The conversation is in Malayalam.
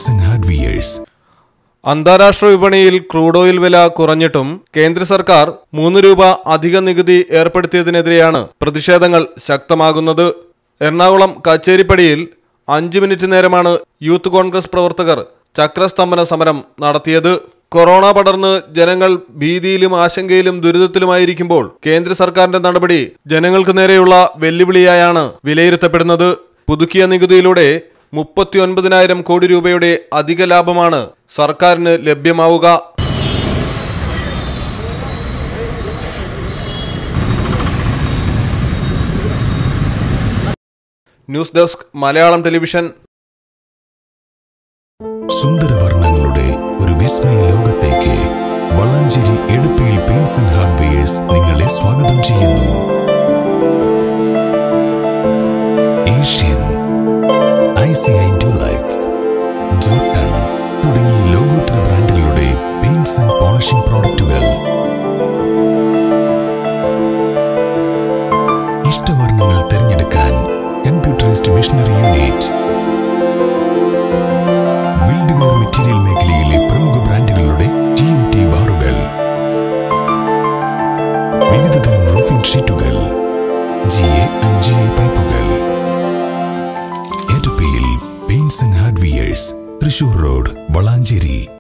പെയിന്റ്സ് ആൻഡ് ഹാർഡ്വിയേഴ്സ് അന്താരാഷ്ട്ര വിപണിയിൽ ക്രൂഡ് ഓയിൽ വില കുറഞ്ഞിട്ടും കേന്ദ്ര സർക്കാർ മൂന്ന് രൂപ അധിക നികുതി ഏർപ്പെടുത്തിയതിനെതിരെയാണ് പ്രതിഷേധങ്ങൾ ശക്തമാകുന്നത് എറണാകുളം കച്ചേരിപ്പടിയിൽ അഞ്ച് മിനിറ്റ് നേരമാണ് യൂത്ത് കോൺഗ്രസ് പ്രവർത്തകർ ചക്രസ്തംഭന സമരം നടത്തിയത് കൊറോണ പടർന്ന് ജനങ്ങൾ ഭീതിയിലും ആശങ്കയിലും ദുരിതത്തിലുമായിരിക്കുമ്പോൾ കേന്ദ്ര സർക്കാരിന്റെ നടപടി ജനങ്ങൾക്ക് നേരെയുള്ള വെല്ലുവിളിയായാണ് വിലയിരുത്തപ്പെടുന്നത് പുതുക്കിയ നികുതിയിലൂടെ മുപ്പത്തി ഒൻപതിനായിരം കോടി രൂപയുടെ അധിക ലാഭമാണ് സർക്കാരിന് ലഭ്യമാവുക ന്യൂസ് ഡെസ്ക് മലയാളം ടെലിവിഷൻ സുന്ദരവർണ്ണങ്ങളുടെ ഒരു വിസ്മയ ലോകത്തേക്ക് വളാഞ്ചേരി എടുപ്പിയിൽ പെയിന്റ്സ് ആൻഡ് ഹാർഡ്വെയേഴ്സ് നിങ്ങളെ സ്വാഗതം ചെയ്യുന്നു Asian I C I Dulux Jotun തുടങ്ങിയ ലോകോത്തര ബ്രാൻഡുകളുടെ പെയിന്റ്സ് ആൻഡ് പോളിഷിംഗ് പ്രോഡക്റ്റുകൾ ഇഷ്ടവർണ്ണങ്ങൾ തിരഞ്ഞെടുക്കാൻ computerised machinery unit build ware material മേഖലയിലെ പ്രമുഖ ബ്രാൻഡുകളുടെ ടി എം ടി ബാറുകൾ വിവിധതരം റൂഫിംഗ് ഷീറ്റുകൾ G A and G I പൈപ്പുകൾ എരുപ്പിയിൽ paints and hardwares Thrissur road Valanchery